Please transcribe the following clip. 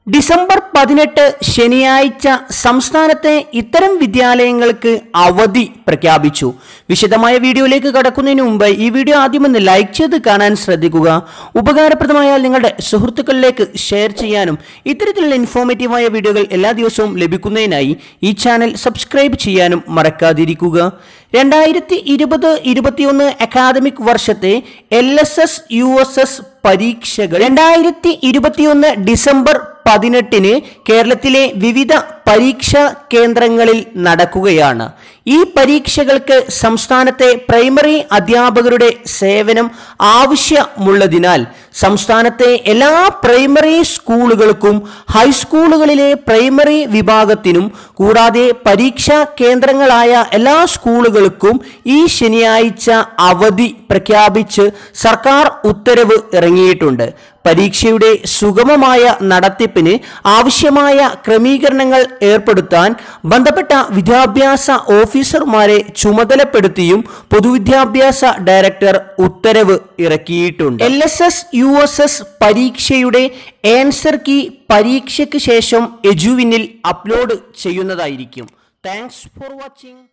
December പതിനെട്ട് ശനിയാഴ്ച സംസ്ഥാനത്തെ ഇത്തരം വിദ്യാലയങ്ങൾക്ക് അവധി പ്രഖ്യാപിച്ചു വിശദമായ വീഡിയോയിലേക്ക് കടക്കുന്നതിന് മുമ്പ് ഈ വീഡിയോ ആദ്യം ഒന്ന് ലൈക്ക് ചെയ്ത് കാണാൻ ശ്രദ്ധിക്കുക ഉപകാരപ്രദമായാൽ നിങ്ങളുടെ സുഹൃത്തുക്കളിലേക്ക് ഷെയർ ചെയ്യാനും ഇത്തരത്തിലുള്ള ഇൻഫോർമേറ്റീവായ വീഡിയോകൾ എല്ലാ ദിവസവും ലഭിക്കുന്നതിനായി ഈ ചാനൽ സബ്സ്ക്രൈബ് ചെയ്യാനും മറക്കാതിരിക്കുക രണ്ടായിരത്തി ഇരുപത് ഇരുപത്തിയൊന്ന് അക്കാദമിക് വർഷത്തെ L S S U S S പരീക്ഷകൾ രണ്ടായിരത്തി ഇരുപത്തിയൊന്ന് ഡിസംബർ പതിനെട്ടിന് കേരളത്തിലെ വിവിധ പരീക്ഷാ കേന്ദ്രങ്ങളിൽ നടക്കുകയാണ് ഈ പരീക്ഷകൾക്ക് സംസ്ഥാനത്തെ പ്രൈമറി അധ്യാപകരുടെ സേവനം ആവശ്യമുള്ളതിനാൽ സംസ്ഥാനത്തെ എല്ലാ പ്രൈമറി സ്കൂളുകൾക്കും ഹൈസ്കൂളുകളിലെ പ്രൈമറി വിഭാഗത്തിനും കൂടാതെ പരീക്ഷാ കേന്ദ്രങ്ങളായ എല്ലാ സ്കൂളുകൾക്കും ഈ ശനിയാഴ്ച അവധി പ്രഖ്യാപിച്ച് സർക്കാർ ഉത്തരവ് ഇറങ്ങിയിട്ടുണ്ട് പരീക്ഷയുടെ സുഗമമായ നടത്തിപ്പിന് ആവശ്യമായ ക്രമീകരണങ്ങൾ ഏർപ്പെടുത്താൻ ബന്ധപ്പെട്ട വിദ്യാഭ്യാസ ഓഫീസർമാരെ ചുമതലപ്പെടുത്തിയും പൊതുവിദ്യാഭ്യാസ ഡയറക്ടർ ഉത്തരവ് ഇറക്കിയിട്ടുണ്ട് L S S U S S പരീക്ഷയുടെ ആൻസർ കീ പരീക്ഷയ്ക്ക് ശേഷം എജുവിനിൽ അപ്ലോഡ് ചെയ്യുന്നതായിരിക്കും താങ്ക്സ് ഫോർ വാച്ചിങ്